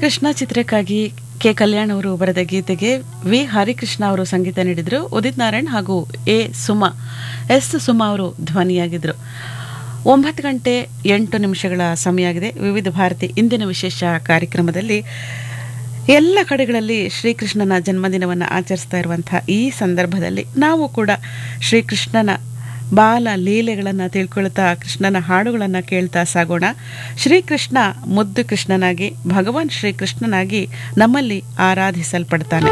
ಕೃಷ್ಣ ಚಿತ್ರಕ್ಕಾಗಿ ಕೆ ಕಲ್ಯಾಣ್ ಅವರು ಬರೆದ ಗೀತೆಗೆ ವಿ ಹರಿಕೃಷ್ಣ ಅವರು ಸಂಗೀತ ನೀಡಿದ್ರು ಉದಿತ್ ನಾರಾಯಣ್ ಹಾಗೂ ಎ ಸುಮಾ ಎಸ್ ಸುಮಾ ಅವರು ಧ್ವನಿಯಾಗಿದ್ರು ಒಂಬತ್ತು ಗಂಟೆ ಎಂಟು ನಿಮಿಷಗಳ ಸಮಯ ಆಗಿದೆ ವಿವಿಧ ಭಾರತಿ ಇಂದಿನ ವಿಶೇಷ ಕಾರ್ಯಕ್ರಮದಲ್ಲಿ ಎಲ್ಲ ಕಡೆಗಳಲ್ಲಿ ಶ್ರೀಕೃಷ್ಣನ ಜನ್ಮದಿನವನ್ನು ಆಚರಿಸ್ತಾ ಇರುವಂತಹ ಈ ಸಂದರ್ಭದಲ್ಲಿ ನಾವು ಕೂಡ ಶ್ರೀಕೃಷ್ಣನ ಬಾಲ ಲೀಲೆಗಳನ್ನು ತಿಳ್ಕೊಳ್ತಾ ಕೃಷ್ಣನ ಹಾಡುಗಳನ್ನು ಕೇಳ್ತಾ ಸಾಗೋಣ ಶ್ರೀಕೃಷ್ಣ ಮುದ್ದು ಕೃಷ್ಣನಾಗಿ ಭಗವಾನ್ ಶ್ರೀಕೃಷ್ಣನಾಗಿ ನಮ್ಮಲ್ಲಿ ಆರಾಧಿಸಲ್ಪಡ್ತಾನೆ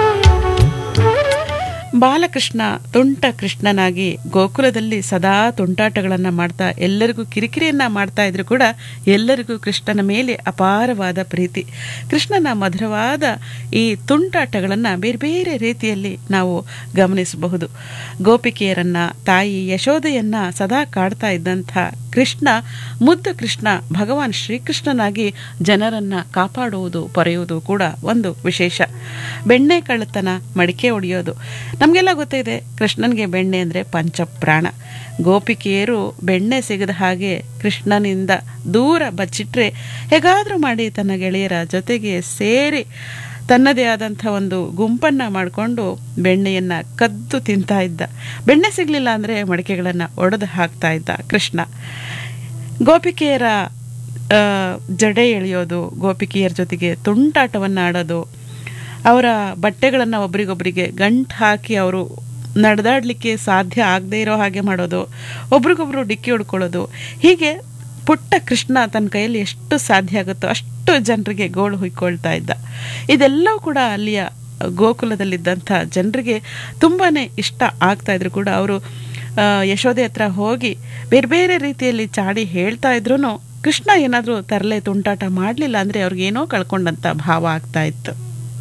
ಬಾಲಕೃಷ್ಣ ತುಂಟ ಕೃಷ್ಣನಾಗಿ ಗೋಕುಲದಲ್ಲಿ ಸದಾ ತುಂಟಾಟಗಳನ್ನು ಮಾಡ್ತಾ ಎಲ್ಲರಿಗೂ ಕಿರಿಕಿರಿಯನ್ನ ಮಾಡ್ತಾ ಇದ್ರು ಕೂಡ ಎಲ್ಲರಿಗೂ ಕೃಷ್ಣನ ಮೇಲೆ ಅಪಾರವಾದ ಪ್ರೀತಿ ಕೃಷ್ಣನ ಮಧುರವಾದ ಈ ತುಂಟಾಟಗಳನ್ನು ಬೇರೆ ಬೇರೆ ರೀತಿಯಲ್ಲಿ ನಾವು ಗಮನಿಸಬಹುದು ಗೋಪಿಕೆಯರನ್ನ ತಾಯಿ ಯಶೋದೆಯನ್ನ ಸದಾ ಕಾಡ್ತಾ ಇದ್ದಂಥ ಕೃಷ್ಣ ಮುದ್ದು ಕೃಷ್ಣ ಭಗವಾನ್ ಶ್ರೀಕೃಷ್ಣನಾಗಿ ಜನರನ್ನ ಕಾಪಾಡುವುದು ಪೊರೆಯುವುದು ಕೂಡ ಒಂದು ವಿಶೇಷ ಬೆಣ್ಣೆ ಕಳ್ಳತನ ಮಡಿಕೆ ಒಡೆಯೋದು ನಮಗೆಲ್ಲ ಗೊತ್ತಿದೆ ಕೃಷ್ಣನಿಗೆ ಬೆಣ್ಣೆ ಅಂದರೆ ಪಂಚಪ್ರಾಣ ಗೋಪಿಕೆಯರು ಬೆಣ್ಣೆ ಸಿಗದ ಹಾಗೆ ಕೃಷ್ಣನಿಂದ ದೂರ ಬಚ್ಚಿಟ್ರೆ ಹೇಗಾದರೂ ಮಾಡಿ ತನ್ನ ಗೆಳೆಯರ ಜೊತೆಗೆ ಸೇರಿ ತನ್ನದೇ ಆದಂಥ ಒಂದು ಗುಂಪನ್ನು ಮಾಡಿಕೊಂಡು ಬೆಣ್ಣೆಯನ್ನು ಕದ್ದು ತಿಂತಾ ಇದ್ದ ಬೆಣ್ಣೆ ಸಿಗಲಿಲ್ಲ ಅಂದರೆ ಮಡಿಕೆಗಳನ್ನು ಒಡೆದು ಹಾಕ್ತಾ ಇದ್ದ ಕೃಷ್ಣ ಗೋಪಿಕೆಯರ ಆ, ಜಡೆ ಎಳೆಯೋದು ಗೋಪಿಕೆಯರ ಜೊತೆಗೆ ತುಂಟಾಟವನ್ನು ಆಡೋದು ಅವರ ಬಟ್ಟೆಗಳನ್ನು ಒಬ್ರಿಗೊಬ್ರಿಗೆ ಗಂಟು ಹಾಕಿ ಅವರು ನಡೆದಾಡಲಿಕ್ಕೆ ಸಾಧ್ಯ ಆಗದೇ ಇರೋ ಹಾಗೆ ಮಾಡೋದು ಒಬ್ರಿಗೊಬ್ರು ಡಿಕ್ಕಿ ಹೊಡ್ಕೊಳ್ಳೋದು ಹೀಗೆ ಪುಟ್ಟ ಕೃಷ್ಣ ತನ್ನ ಕೈಯಲ್ಲಿ ಎಷ್ಟು ಸಾಧ್ಯ ಆಗುತ್ತೋ ಅಷ್ಟು ಜನರಿಗೆ ಗೋಳು ಹುಯ್ಕೊಳ್ತಾ ಇದ್ದ ಇದೆಲ್ಲವೂ ಕೂಡ ಅಲ್ಲಿಯ ಗೋಕುಲದಲ್ಲಿದ್ದಂಥ ಜನರಿಗೆ ತುಂಬಾ ಇಷ್ಟ ಆಗ್ತಾ ಇದ್ರು ಕೂಡ ಅವರು ಯಶೋದೆ ಹತ್ರ ಹೋಗಿ ಬೇರೆ ಬೇರೆ ರೀತಿಯಲ್ಲಿ ಚಾಡಿ ಹೇಳ್ತಾ ಇದ್ರು ಕೃಷ್ಣ ಏನಾದರೂ ತರಲೆ ತುಂಟಾಟ ಮಾಡಲಿಲ್ಲ ಅಂದರೆ ಅವ್ರಿಗೇನೋ ಕಳ್ಕೊಂಡಂಥ ಭಾವ ಆಗ್ತಾ ಇತ್ತು